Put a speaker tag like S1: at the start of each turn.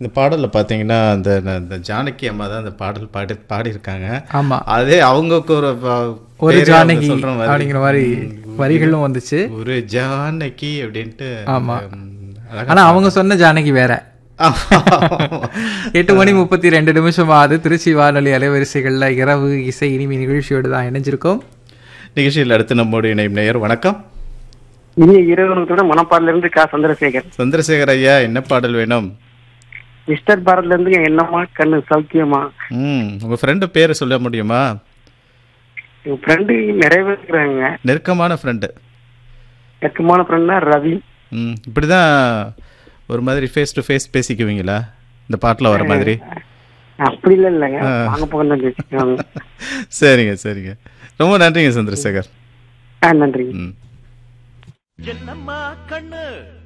S1: இந்த பாடலில் பார்த்தீங்கன்னா அந்த அந்த ஜானகி அம்மா தான் அந்த பாடல் பாடி பாடியிருக்காங்க
S2: ஆமா
S1: அதே அவங்களுக்கு ஒரு ப-
S2: ஒரு
S1: பேரே அவங்க
S2: ஜானகி
S1: சொல்ற மாதிரி.
S2: அப்படிங்கிற மாதிரி வரிகளும் வந்துச்சு
S1: ஒரு ஜானகி அப்படின்ட்டு
S2: ஆமா.
S1: ம், அழகா
S2: ஆனா அவங்க சொன்ன ஜானகி வேற எட்டு மணி முப்பத்தி ரெண்டு நிமிஷம் ஆகுது திருச்சி வானொலி அலைவரிசைகள்ல இரவு இசை இனிமை நிகழ்ச்சியோடு தான் இணைஞ்சிருக்கோம்
S1: நிகழ்ச்சியில் அடுத்து நம்மோடு இணையும் நேயர் வணக்கம்
S3: இனிய இரவு மணப்பாடுல இருந்து கா சந்திரசேகர்
S1: சந்திரசேகர் ஐயா என்ன பாடல் வேணும்
S3: மிஸ்டர் பாரத்ல இருந்து என்னம்மா கண்ணு சௌக்கியமா
S1: ம் உங்க ஃப்ரெண்டு பேரை சொல்ல முடியுமா
S3: என் ஃப்ரெண்டு நிறைய பேர் இருக்கிறாங்க
S1: நெருக்கமான ஃப்ரெண்டு
S3: நெருக்கமான ஃப்ரெண்ட்னா ரவி
S1: ம் இப்படிதான் ஒரு மாதிரி ஃபேஸ் டு ஃபேஸ் பேசிக்குவீங்களா இந்த பாட்டில் வர மாதிரி
S3: அப்படி இல்ல இல்லைங்க வாங்க போக தான் பேசிக்கிறாங்க
S1: சரிங்க சரிங்க ரொம்ப நன்றிங்க சந்திரசேகர்
S3: ஆ நன்றி
S1: ம்
S4: என்னம்மா கண்ணு